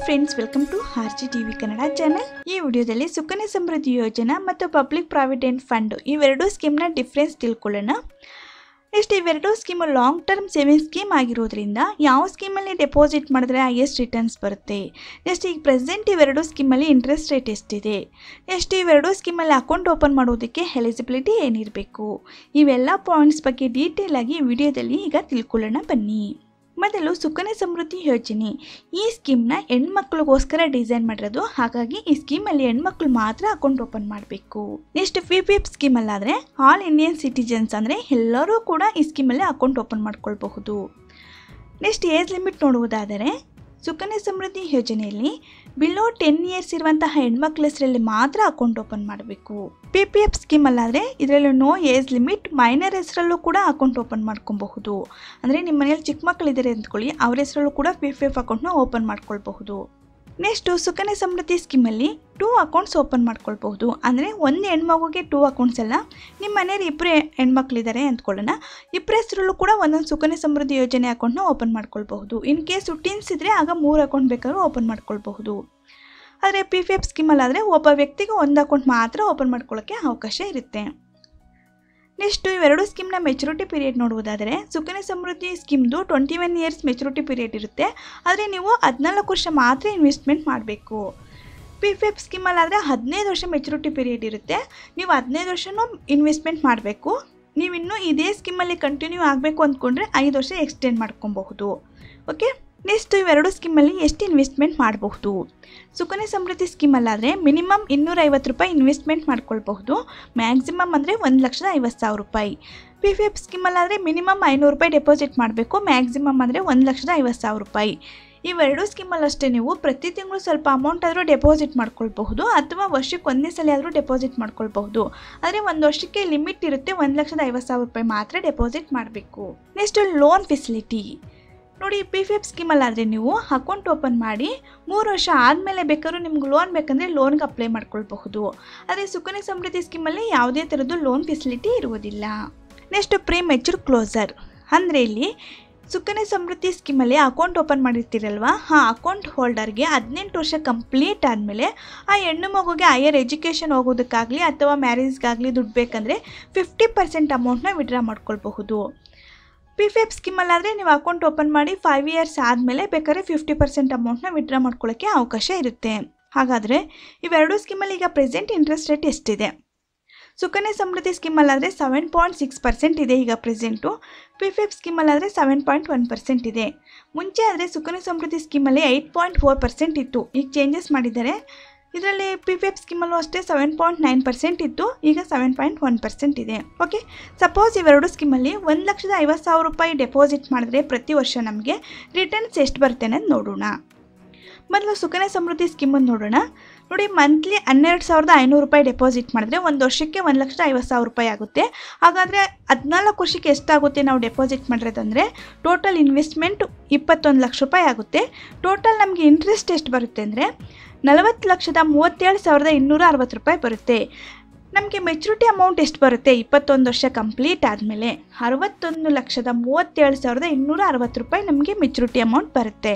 friends welcome to R G TV Kannada channel ಈ ವಿಡಿಯೋದಲ್ಲಿ ಸುಕನ್ಯಾ ಸಮೃದ್ಧಿ ಯೋಜನಾ ಮತ್ತು ಪಬ್ಲಿಕ್ ಪ್ರಾವಿಡೆಂಟ್ ಫಂಡ್ ಇವೆರಡು ಸ್ಕೀಮ್ನ ಡಿಫ್ರೆನ್ಸ್ ತಿಳ್ಕೊಳ್ಳೋಣ ನೆಕ್ಸ್ಟ್ ಇವೆರಡು scheme long term saving scheme ಆಗಿರೋದ್ರಿಂದ ಯಾವ ಸ್ಕೀಮಲ್ಲಿ ಡೆಪಾಸಿಟ್ ಮಾಡಿದ್ರೆ ಹೈಯೆಸ್ಟ್ ರಿಟರ್ನ್ಸ್ ಬರುತ್ತೆ ನೆಕ್ಸ್ಟ್ ಈಗ ಪ್ರೆಸೆಂಟ್ ಇವೆರಡು ಸ್ಕೀಮಲ್ಲಿ ಇಂಟ್ರೆಸ್ಟ್ ರೇಟ್ ಎಷ್ಟಿದೆ ನೆಕ್ಸ್ಟ್ ಇವೆರಡು ಸ್ಕೀಮಲ್ಲಿ ಅಕೌಂಟ್ ಓಪನ್ ಮಾಡೋದಕ್ಕೆ ಎಲಿಜಿಬಿಲಿಟಿ ಏನಿರಬೇಕು ಇವೆಲ್ಲ ಪಾಯಿಂಟ್ಸ್ ಬಗ್ಗೆ ಡೀಟೇಲ್ ಆಗಿ ವಿಡಿಯೋದಲ್ಲಿ ಈಗ ತಿಳ್ಕೊಳ್ಳೋಣ ಬನ್ನಿ ಮೊದಲು ಸುಕನ್ಯಾ ಸಮೃದ್ಧಿ ಯೋಜನೆ ಈ ಸ್ಕೀಮ್ನ ಹೆಣ್ಮಕ್ಳಿಗೋಸ್ಕರ ಡಿಸೈನ್ ಮಾಡಿರೋದು ಹಾಗಾಗಿ ಈ ಸ್ಕೀಮಲ್ಲಿ ಹೆಣ್ಮಕ್ಳು ಮಾತ್ರ ಅಕೌಂಟ್ ಓಪನ್ ಮಾಡಬೇಕು ನೆಕ್ಸ್ಟ್ ಪಿ ಪಿ ಎಫ್ ಸ್ಕೀಮಲ್ಲಾದರೆ ಆಲ್ ಇಂಡಿಯನ್ ಸಿಟಿಜನ್ಸ್ ಅಂದರೆ ಎಲ್ಲರೂ ಕೂಡ ಈ ಸ್ಕೀಮಲ್ಲಿ ಅಕೌಂಟ್ ಓಪನ್ ಮಾಡ್ಕೊಳ್ಬಹುದು ನೆಕ್ಸ್ಟ್ ಏಜ್ ಲಿಮಿಟ್ ನೋಡುವುದಾದರೆ ಸುಕನ್ಯಾ ಸಮೃದ್ಧಿ ಯೋಜನೆಯಲ್ಲಿ ಬಿಲೋ ಟೆನ್ ಇಯರ್ಸ್ ಇರುವಂತಹ ಹೆಣ್ಮಕ್ಳ ಹೆಸರಲ್ಲಿ ಮಾತ್ರ ಅಕೌಂಟ್ ಓಪನ್ ಮಾಡಬೇಕು ಪಿ ಪಿ ಎಫ್ ಸ್ಕೀಮಲ್ಲಾದರೆ ಇದರಲ್ಲಿ ನೋ ಏಜ್ ಲಿಮಿಟ್ ಮೈನರ್ ಹೆಸರಲ್ಲೂ ಕೂಡ ಅಕೌಂಟ್ ಓಪನ್ ಮಾಡ್ಕೊಬಹುದು ಅಂದರೆ ನಿಮ್ಮ ಮನೇಲಿ ಚಿಕ್ಕ ಮಕ್ಕಳಿದ್ದಾರೆ ಅಂದ್ಕೊಳ್ಳಿ ಅವ್ರ ಹೆಸರಲ್ಲೂ ಕೂಡ ಪಿ ಪಿ ಎಫ್ ಅಕೌಂಟ್ನ ಓಪನ್ ಮಾಡ್ಕೊಳ್ಬಹುದು ನೆಕ್ಸ್ಟು ಸುಕನ್ಯಾ ಸಮೃದ್ಧಿ ಸ್ಕೀಮಲ್ಲಿ ಟೂ ಅಕೌಂಟ್ಸ್ ಓಪನ್ ಮಾಡ್ಕೊಳ್ಬಹುದು ಅಂದರೆ ಒಂದು ಹೆಣ್ಮಗುಗೆ ಟೂ ಅಕೌಂಟ್ಸ್ ಅಲ್ಲ ನಿಮ್ಮ ಮನೆಯಲ್ಲಿ ಇಬ್ಬರು ಹೆಣ್ಮಕ್ಳಿದ್ದಾರೆ ಅಂದ್ಕೊಳ್ಳೋಣ ಇಬ್ಬರ ಹೆಸರಲ್ಲೂ ಕೂಡ ಒಂದೊಂದು ಸುಕನ್ಯಾ ಸಮೃದ್ಧಿ ಯೋಜನೆ ಅಕೌಂಟ್ನ ಓಪನ್ ಮಾಡ್ಕೊಳ್ಬಹುದು ಇನ್ ಕೇಸ್ ಟೀನ್ಸ್ ಇದ್ದರೆ ಆಗ ಮೂರು ಅಕೌಂಟ್ ಬೇಕಾದ್ರೂ ಓಪನ್ ಮಾಡ್ಕೊಳ್ಬಹುದು ಆದರೆ ಪಿ ಪಿ ಎಫ್ ಸ್ಕೀಮಲ್ಲಾದರೆ ಒಬ್ಬ ವ್ಯಕ್ತಿಗೆ ಒಂದು ಅಕೌಂಟ್ ಮಾತ್ರ ಓಪನ್ ಮಾಡ್ಕೊಳ್ಳೋಕ್ಕೆ ಅವಕಾಶ ಇರುತ್ತೆ ನೆಕ್ಸ್ಟು ಇವೆರಡು ಸ್ಕೀಮ್ನ ಮೆಚುರಿಟಿ ಪೀರಿಯಡ್ ನೋಡುವುದಾದರೆ ಸುಕನ್ಯಾ ಸಮೃದ್ಧಿ ಸ್ಕೀಮ್ದು twenty one years maturity period ಇರುತ್ತೆ ಆದರೆ ನೀವು ಹದಿನಾಲ್ಕು ವರ್ಷ ಮಾತ್ರ ಇನ್ವೆಸ್ಟ್ಮೆಂಟ್ ಮಾಡಬೇಕು ಪಿ ಪಿ ಎಫ್ ಸ್ಕೀಮಲ್ಲಾದರೆ ಹದಿನೈದು ವರ್ಷ ಮೆಚುರಿಟಿ ಪೀರಿಯಡ್ ಇರುತ್ತೆ ನೀವು ಹದಿನೈದು ವರ್ಷನೂ ಇನ್ವೆಸ್ಟ್ಮೆಂಟ್ ಮಾಡಬೇಕು ನೀವಿನ್ನೂ ಇದೇ ಸ್ಕೀಮಲ್ಲಿ ಕಂಟಿನ್ಯೂ ಆಗಬೇಕು ಅಂದ್ಕೊಂಡ್ರೆ ಐದು ವರ್ಷ ಎಕ್ಸ್ಟೆಂಡ್ ಮಾಡ್ಕೊಬಹುದು ಓಕೆ ನೆಕ್ಸ್ಟ್ ಇವೆರಡು ಸ್ಕೀಮಲ್ಲಿ ಎಷ್ಟು ಇನ್ವೆಸ್ಟ್ಮೆಂಟ್ ಮಾಡಬಹುದು ಸುಕನ್ಯಾ ಸಮೃದ್ಧಿ ಸ್ಕೀಮಲ್ಲಾದರೆ ಮಿನಿಮಮ್ ಇನ್ನೂರೈವತ್ತು ರೂಪಾಯಿ ಇನ್ವೆಸ್ಟ್ಮೆಂಟ್ ಮಾಡ್ಕೊಳ್ಬಹುದು ಮ್ಯಾಕ್ಸಿಮಮ್ ಅಂದರೆ ಒಂದು ಲಕ್ಷದ ಐವತ್ತು ಸಾವಿರ ರೂಪಾಯಿ ಪಿ ಪಿ ಎಫ್ ಸ್ಕೀಮಲ್ಲಾದರೆ ಮಿನಿಮಮ್ ಐನೂರು ರೂಪಾಯಿ ಡೆಪಾಸಿಟ್ ಮಾಡಬೇಕು ಮ್ಯಾಕ್ಸಿಮಮ್ ಅಂದರೆ ಒಂದು ಲಕ್ಷದ ಐವತ್ತು ಸಾವಿರ ರೂಪಾಯಿ ಇವೆರಡು ಸ್ಕೀಮಲ್ಲಿ ಅಷ್ಟೇ ನೀವು ಪ್ರತಿ ತಿಂಗಳು ಸ್ವಲ್ಪ ಅಮೌಂಟ್ ಆದರೂ ಡೆಪಾಸಿಟ್ ಮಾಡ್ಕೊಳ್ಬಹುದು ಅಥವಾ ವರ್ಷಕ್ಕೆ ಒಂದೇ ಸಲ ಆದರೂ ಡೆಪಾಸಿಟ್ ಮಾಡ್ಕೊಳ್ಬಹುದು ಆದರೆ ಒಂದು ವರ್ಷಕ್ಕೆ ಲಿಮಿಟ್ ಇರುತ್ತೆ ಒಂದು ಲಕ್ಷದ ಐವತ್ತು ಸಾವಿರ ರೂಪಾಯಿ ಮಾತ್ರ ಡೆಪಾಸಿಟ್ ಮಾಡಬೇಕು ನೆಕ್ಸ್ಟ್ ಲೋನ್ ಫೆಸಿಲಿಟಿ ನೋಡಿ ಪಿ ಪಿ ಎಫ್ ಸ್ಕೀಮಲ್ಲಾದರೆ ನೀವು ಅಕೌಂಟ್ ಓಪನ್ ಮಾಡಿ ಮೂರು ವರ್ಷ ಆದಮೇಲೆ ಬೇಕಾದ್ರೂ ನಿಮ್ಗೆ ಲೋನ್ ಬೇಕಂದರೆ ಲೋನ್ಗೆ ಅಪ್ಲೈ ಮಾಡ್ಕೊಳ್ಬಹುದು ಆದರೆ ಸುಕನ್ಯಾ ಸಮೃದ್ಧಿ ಸ್ಕೀಮಲ್ಲಿ ಯಾವುದೇ ಥರದ್ದು ಲೋನ್ ಫೆಸಿಲಿಟಿ ಇರುವುದಿಲ್ಲ ನೆಕ್ಸ್ಟ್ ಪ್ರೀ ಮೆಚೂರ್ ಕ್ಲೋಸರ್ ಅಂದರೆ ಇಲ್ಲಿ ಸುಕನ್ಯಾ ಸಮೃದ್ಧಿ ಸ್ಕೀಮಲ್ಲಿ ಅಕೌಂಟ್ ಓಪನ್ ಮಾಡಿರ್ತೀರಲ್ವ ಆ ಅಕೌಂಟ್ ಹೋಲ್ಡರ್ಗೆ ಹದಿನೆಂಟು ವರ್ಷ ಕಂಪ್ಲೀಟ್ ಆದಮೇಲೆ ಆ ಹೆಣ್ಣು ಮಗುಗೆ ಹೈಯರ್ ಎಜುಕೇಷನ್ ಹೋಗೋದಕ್ಕಾಗಲಿ ಅಥವಾ ಮ್ಯಾರೇಜ್ಗಾಗಲಿ ದುಡ್ಡು ಬೇಕಂದರೆ ಫಿಫ್ಟಿ ಪರ್ಸೆಂಟ್ ಅಮೌಂಟ್ನ ವಿಡ್ರಾ ಮಾಡ್ಕೊಳ್ಬಹುದು ಪಿ ಪಿ ಎಫ್ ಸ್ಕೀಮಲ್ಲಾದರೆ ನೀವು ಅಕೌಂಟ್ ಓಪನ್ ಮಾಡಿ ಫೈವ್ ಇಯರ್ಸ್ ಆದಮೇಲೆ ಬೇಕಾದ್ರೆ ಫಿಫ್ಟಿ ಪರ್ಸೆಂಟ್ ಅಮೌಂಟ್ನ ವಿಡ್ರಾ ಮಾಡ್ಕೊಳ್ಳೋಕ್ಕೆ ಅವಕಾಶ ಇರುತ್ತೆ ಹಾಗಾದರೆ ಇವೆರಡು ಸ್ಕೀಮಲ್ಲಿ ಈಗ ಪ್ರೆಸೆಂಟ್ ಇಂಟ್ರೆಸ್ಟ್ ರೇಟ್ ಎಷ್ಟಿದೆ ಸುಕನ್ಯಾ ಸಮೃದ್ಧಿ ಸ್ಕೀಮಲ್ಲಾದರೆ ಸೆವೆನ್ ಪಾಯಿಂಟ್ ಸಿಕ್ಸ್ ಪರ್ಸೆಂಟ್ ಇದೆ ಈಗ ಪ್ರೆಸೆಂಟು ಪಿ ಪಿ ಎಫ್ ಸ್ಕೀಮಲ್ಲಾದರೆ ಸೆವೆನ್ ಪಾಯಿಂಟ್ ಒನ್ ಪರ್ಸೆಂಟ್ ಇದೆ ಮುಂಚೆ ಆದರೆ ಸುಕನ್ಯಾ ಸಮೃದ್ಧಿ ಸ್ಕೀಮಲ್ಲಿ ಏಯ್ಟ್ ಪಾಯಿಂಟ್ ಫೋರ್ ಪರ್ಸೆಂಟ್ ಇತ್ತು ಈಗ ಚೇಂಜಸ್ ಮಾಡಿದ್ದಾರೆ ಇದರಲ್ಲಿ ಪಿ ಪಿ ಎಫ್ ಸ್ಕೀಮಲ್ಲೂ ಅಷ್ಟೇ ಸೆವೆನ್ ಪಾಯಿಂಟ್ ನೈನ್ ಪರ್ಸೆಂಟ್ ಇತ್ತು ಈಗ ಸೆವೆನ್ ಪಾಯಿಂಟ್ ಒನ್ ಪರ್ಸೆಂಟ್ ಇದೆ ಓಕೆ ಸಪೋಸ್ ಇವೆರಡು ಸ್ಕೀಮಲ್ಲಿ ಒಂದು ಲಕ್ಷದ ಐವತ್ತು ಸಾವಿರ ರೂಪಾಯಿ ಡೆಪಾಸಿಟ್ ಮಾಡಿದ್ರೆ ಪ್ರತಿ ವರ್ಷ ನಮಗೆ ರಿಟರ್ನ್ಸ್ ಎಷ್ಟು ಬರುತ್ತೆ ಅನ್ನೋದು ನೋಡೋಣ ಮೊದಲು ಸುಕನ್ಯಾ ಸಮೃದ್ಧಿ ಸ್ಕೀಮನ್ನು ನೋಡೋಣ ನೋಡಿ ಮಂತ್ಲಿ ಹನ್ನೆರಡು ಸಾವಿರದ ಐನೂರು ರೂಪಾಯಿ ಡೆಪಾಸಿಟ್ ಮಾಡಿದ್ರೆ ಒಂದು ವರ್ಷಕ್ಕೆ ಒಂದು ಲಕ್ಷದ ಐವತ್ತು ಸಾವಿರ ರೂಪಾಯಿ ಆಗುತ್ತೆ ಹಾಗಾದರೆ ಹದಿನಾಲ್ಕು ವರ್ಷಕ್ಕೆ ಎಷ್ಟಾಗುತ್ತೆ ನಾವು ಡೆಪಾಸಿಟ್ ಮಾಡಿರೋದಂದರೆ ಟೋಟಲ್ ಇನ್ವೆಸ್ಟ್ಮೆಂಟ್ ಇಪ್ಪತ್ತೊಂದು ಲಕ್ಷ ರೂಪಾಯಿ ಆಗುತ್ತೆ ಟೋಟಲ್ ನಮಗೆ ಇಂಟ್ರೆಸ್ಟ್ ಎಷ್ಟು ಬರುತ್ತೆ ಅಂದರೆ ನಲವತ್ತು ಲಕ್ಷದ ಮೂವತ್ತೇಳು ಸಾವಿರದ ಇನ್ನೂರ ಅರವತ್ತು ರೂಪಾಯಿ ಬರುತ್ತೆ ನಮಗೆ ಮೆಚುರಿಟಿ ಅಮೌಂಟ್ ಎಷ್ಟು ಬರುತ್ತೆ ಇಪ್ಪತ್ತೊಂದು ವರ್ಷ ಕಂಪ್ಲೀಟ್ ಆದಮೇಲೆ ಅರವತ್ತೊಂದು ಲಕ್ಷದ ಮೂವತ್ತೇಳು ಸಾವಿರದ ಇನ್ನೂರ ಅರವತ್ತು ರೂಪಾಯಿ ನಮಗೆ ಮೆಚುರಿಟಿ ಅಮೌಂಟ್ ಬರುತ್ತೆ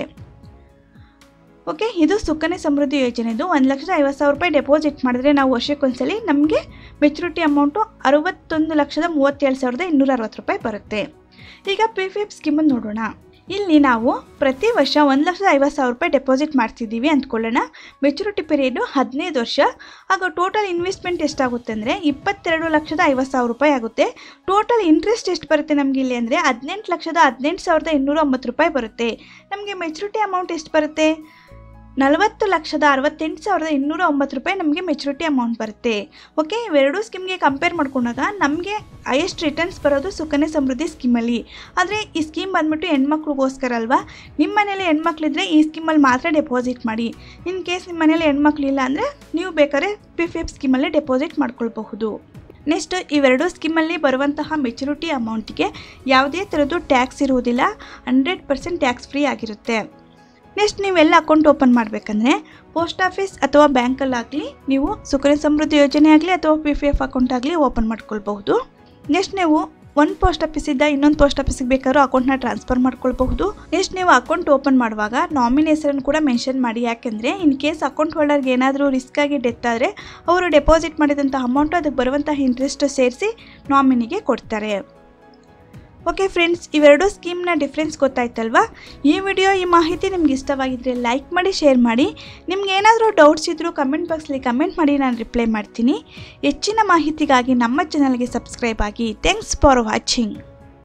ಓಕೆ ಇದು ಸುಕನ್ಯಾ ಸಮೃದ್ಧಿ ಯೋಜನೆದು ಒಂದು ಲಕ್ಷದ ಐವತ್ತು ಸಾವಿರ ರೂಪಾಯಿ ಡೆಪಾಸಿಟ್ ಮಾಡಿದ್ರೆ ನಾವು ವರ್ಷಕ್ಕೊಂದ್ಸಲಿ ನಮಗೆ ಮೆಚುರಿಟಿ ಅಮೌಂಟು ಅರವತ್ತೊಂದು ಲಕ್ಷದ ಮೂವತ್ತೇಳು ಸಾವಿರದ ಇನ್ನೂರ ಅರವತ್ತು ರೂಪಾಯಿ ಬರುತ್ತೆ ಈಗ ಪಿ ಪಿ ಎಫ್ ಸ್ಕೀಮನ್ನು ನೋಡೋಣ ಇಲ್ಲಿ ನಾವು ಪ್ರತಿ ವರ್ಷ ಒಂದು ಲಕ್ಷದ ಐವತ್ತು ಸಾವಿರ ರೂಪಾಯಿ ಡೆಪಾಸಿಟ್ ಮಾಡ್ತಿದ್ದೀವಿ ಅಂದ್ಕೊಳ್ಳೋಣ ಮೆಚುರಿಟಿ ಪೀರಿಯಡು ಹದಿನೈದು ವರ್ಷ ಆಗ ಟೋಟಲ್ ಇನ್ವೆಸ್ಟ್ಮೆಂಟ್ ಎಷ್ಟಾಗುತ್ತೆ ಅಂದರೆ ಇಪ್ಪತ್ತೆರಡು ಲಕ್ಷದ ಐವತ್ತು ಸಾವಿರ ರೂಪಾಯಿ ಆಗುತ್ತೆ ಟೋಟಲ್ ಇಂಟ್ರೆಸ್ಟ್ ಎಷ್ಟು ಬರುತ್ತೆ ನಮಗೆ ಇಲ್ಲಿ ಅಂದರೆ ಹದಿನೆಂಟು ಲಕ್ಷದ ಹದಿನೆಂಟು ಸಾವಿರದ ಇನ್ನೂರ ಒಂಬತ್ತು ರೂಪಾಯಿ ಬರುತ್ತೆ ನಮಗೆ ಮೆಚುರಿಟಿ ಅಮೌಂಟ್ ಎಷ್ಟು ಬರುತ್ತೆ ನಲವತ್ತು ಲಕ್ಷದ ಅರವತ್ತೆಂಟು ಸಾವಿರದ ಇನ್ನೂರ ಒಂಬತ್ತು ರೂಪಾಯಿ ನಮಗೆ ಮೆಚುರಿಟಿ ಅಮೌಂಟ್ ಬರುತ್ತೆ ಓಕೆ ಇವೆರಡೂ ಸ್ಕೀಮ್ಗೆ ಕಂಪೇರ್ ಮಾಡ್ಕೊಂಡಾಗ ನಮಗೆ ಹೈಯೆಸ್ಟ್ ರಿಟರ್ನ್ಸ್ ಬರೋದು ಸುಕನ್ಯಾ ಸಮೃದ್ಧಿ ಸ್ಕೀಮಲ್ಲಿ ಆದರೆ ಈ ಸ್ಕೀಮ್ ಬಂದ್ಬಿಟ್ಟು ಹೆಣ್ಮಕ್ಳಿಗೋಸ್ಕರ ಅಲ್ವಾ ನಿಮ್ಮ ಮನೇಲಿ ಹೆಣ್ಮಕ್ಳಿದ್ರೆ ಈ ಸ್ಕೀಮಲ್ಲಿ ಮಾತ್ರ ಡೆಪಾಸಿಟ್ ಮಾಡಿ ಇನ್ ಕೇಸ್ ನಿಮ್ಮ ಮನೇಲಿ ಹೆಣ್ಮಕ್ಳಿಲ್ಲ ಅಂದರೆ ನೀವು ಬೇಕಾದ್ರೆ ಪಿ ಪಿ ಎಫ್ ಸ್ಕೀಮಲ್ಲೇ ಡೆಪಾಸಿಟ್ ಮಾಡ್ಕೊಳ್ಬಹುದು ನೆಕ್ಸ್ಟ್ ಇವೆರಡು ಸ್ಕೀಮಲ್ಲಿ ಬರುವಂತಹ ಮೆಚುರಿಟಿ ಅಮೌಂಟಿಗೆ ಯಾವುದೇ ಥರದ್ದು ಟ್ಯಾಕ್ಸ್ ಇರುವುದಿಲ್ಲ ಹಂಡ್ರೆಡ್ ಪರ್ಸೆಂಟ್ ಟ್ಯಾಕ್ಸ್ ಫ್ರೀ ಆಗಿರುತ್ತೆ ನೆಕ್ಸ್ಟ್ ನೀವೆಲ್ಲ ಅಕೌಂಟ್ ಓಪನ್ ಮಾಡಬೇಕಂದ್ರೆ ಪೋಸ್ಟ್ ಆಫೀಸ್ ಅಥವಾ ಬ್ಯಾಂಕಲ್ಲಾಗಲಿ ನೀವು ಸುಕನ್ಯಾ ಸಮೃದ್ಧಿ ಯೋಜನೆ ಆಗಲಿ ಅಥವಾ ಪಿ ಪಿ ಎಫ್ ಅಕೌಂಟ್ ಆಗಲಿ ಓಪನ್ ಮಾಡ್ಕೊಳ್ಬಹುದು ನೆಕ್ಸ್ಟ್ ನೀವು ಒಂದು ಪೋಸ್ಟ್ ಆಫೀಸಿಂದ ಇನ್ನೊಂದು ಪೋಸ್ಟ್ ಆಫೀಸಿಗೆ ಬೇಕಾದ್ರೂ ಅಕೌಂಟ್ನ ಟ್ರಾನ್ಸ್ಫರ್ ಮಾಡ್ಕೊಳ್ಬಹುದು ನೆಕ್ಸ್ಟ್ ನೀವು ಅಕೌಂಟ್ ಓಪನ್ ಮಾಡುವಾಗ ನಾಮಿನಿ ಹೆಸರನ್ನು ಕೂಡ ಮೆನ್ಷನ್ ಮಾಡಿ ಯಾಕೆಂದರೆ ಇನ್ ಕೇಸ್ ಅಕೌಂಟ್ ಹೋಲ್ಡರ್ಗೆ ಏನಾದರೂ ರಿಸ್ಕ್ ಆಗಿ ಡೆತ್ ಆದರೆ ಅವರು ಡೆಪಾಸಿಟ್ ಮಾಡಿದಂಥ ಅಮೌಂಟು ಅದಕ್ಕೆ ಬರುವಂಥ ಇಂಟ್ರೆಸ್ಟ್ ಸೇರಿಸಿ ನಾಮಿನಿಗೆ ಕೊಡ್ತಾರೆ ಓಕೆ ಫ್ರೆಂಡ್ಸ್ ಇವೆರಡು ಸ್ಕೀಮ್ನ ಡಿಫ್ರೆನ್ಸ್ ಗೊತ್ತಾಯ್ತಲ್ವಾ ಈ ವಿಡಿಯೋ ಈ ಮಾಹಿತಿ ನಿಮ್ಗೆ ಇಷ್ಟವಾಗಿದ್ದರೆ ಲೈಕ್ ಮಾಡಿ ಶೇರ್ ಮಾಡಿ ನಿಮ್ಗೆ ಏನಾದರೂ ಡೌಟ್ಸ್ ಇದ್ದರೂ ಕಮೆಂಟ್ ಬಾಕ್ಸಲ್ಲಿ ಕಮೆಂಟ್ ಮಾಡಿ ನಾನು ರಿಪ್ಲೈ ಮಾಡ್ತೀನಿ ಹೆಚ್ಚಿನ ಮಾಹಿತಿಗಾಗಿ ನಮ್ಮ ಚಾನಲ್ಗೆ ಸಬ್ಸ್ಕ್ರೈಬ್ ಆಗಿ ಥ್ಯಾಂಕ್ಸ್ ಫಾರ್ ವಾಚಿಂಗ್